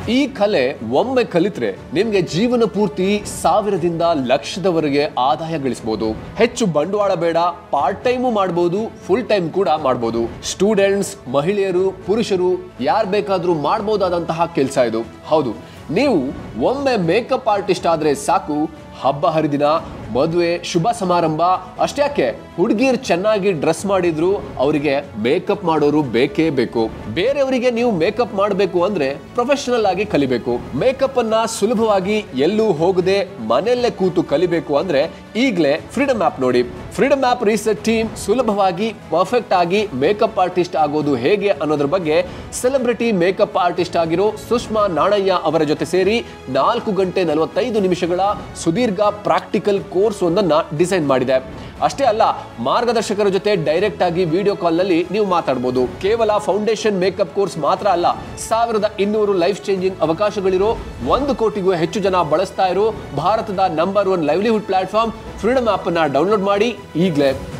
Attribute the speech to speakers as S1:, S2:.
S1: ಈ ಕಲೆ ಒಮ್ಮೆ ಕಲಿತ್ರೆ ನಿಮ್ಗೆ ಜೀವನ ಪೂರ್ತಿ ಸಾವಿರದಿಂದ ಲಕ್ಷದವರೆಗೆ ಆದಾಯ ಗಳಿಸಬಹುದು ಹೆಚ್ಚು ಬಂಡವಾಳ ಬೇಡ ಪಾರ್ಟ್ ಟೈಮು ಮಾಡಬಹುದು ಫುಲ್ ಟೈಮ್ ಕೂಡ ಮಾಡಬಹುದು ಸ್ಟೂಡೆಂಟ್ಸ್ ಮಹಿಳೆಯರು ಪುರುಷರು ಯಾರು ಬೇಕಾದ್ರೂ ಮಾಡಬಹುದಾದಂತಹ ಕೆಲಸ ಇದು ಹೌದು ನೀವು ಒಮ್ಮೆ ಮೇಕಪ್ ಆರ್ಟಿಸ್ಟ್ ಆದ್ರೆ ಸಾಕು ಹಬ್ಬ ಹರಿದಿನ ಮದುವೆ ಶುಭ ಸಮಾರಂಭ ಅಷ್ಟ್ಯಾಕೆ ಹುಡುಗಿರ್ ಚೆನ್ನಾಗಿ ಡ್ರೆಸ್ ಮಾಡಿದ್ರು ಅವರಿಗೆ ಮೇಕಪ್ ಮಾಡೋರು ಬೇಕೇ ಬೇಕು ಬೇರೆಯವರಿಗೆ ನೀವು ಮೇಕಪ್ ಮಾಡಬೇಕು ಅಂದ್ರೆ ಪ್ರೊಫೆಷನಲ್ ಆಗಿ ಕಲಿಬೇಕು ಮೇಕಪ್ ಅನ್ನ ಸುಲಭವಾಗಿ ಎಲ್ಲೂ ಹೋಗದೆ ಮನೆಯಲ್ಲೇ ಕೂತು ಕಲಿಬೇಕು ಅಂದ್ರೆ ಈಗಲೇ ಫ್ರೀಡಮ್ ಆಪ್ ನೋಡಿ ಫ್ರೀಡಮ್ ಆಪ್ ರಿಸರ್ಚ್ ಟೀಮ್ ಸುಲಭವಾಗಿ ಪರ್ಫೆಕ್ಟ್ ಆಗಿ ಮೇಕಪ್ ಆರ್ಟಿಸ್ಟ್ ಆಗೋದು ಹೇಗೆ ಅನ್ನೋದ್ರ ಬಗ್ಗೆ ಸೆಲೆಬ್ರಿಟಿ ಮೇಕಪ್ ಆರ್ಟಿಸ್ಟ್ ಆಗಿರೋ ಸುಷ್ಮಾ ನಾಣಯ್ಯ ಅವರ ಜೊತೆ ಸೇರಿ ನಾಲ್ಕು ಗಂಟೆ ನಲವತ್ತೈದು ನಿಮಿಷಗಳ ಸುದೀರ್ಘ ಪ್ರಾಕ್ಟಿಕಲ್ ಕೋರ್ಸ್ ಒಂದನ್ನ ಡಿಸೈನ್ ಮಾಡಿದೆ ಅಷ್ಟೇ ಅಲ್ಲ ಮಾರ್ಗದರ್ಶಕರ ಜೊತೆ ಡೈರೆಕ್ಟ್ ಆಗಿ ವಿಡಿಯೋ ಕಾಲ್ ನಲ್ಲಿ ನೀವು ಮಾತಾಡಬಹುದು ಕೇವಲ ಫೌಂಡೇಶನ್ ಮೇಕಪ್ ಕೋರ್ಸ್ ಮಾತ್ರ ಅಲ್ಲ ಸಾವಿರದ ಇನ್ನೂರು ಲೈಫ್ ಚೇಂಜಿಂಗ್ ಅವಕಾಶಗಳಿರೋ ಒಂದು ಕೋಟಿಗೂ ಹೆಚ್ಚು ಜನ ಬಳಸ್ತಾ ಇರೋ ಭಾರತದ number one livelihood platform freedom app ಅನ್ನ ಡೌನ್ಲೋಡ್ ಮಾಡಿ ಈಗಲೇ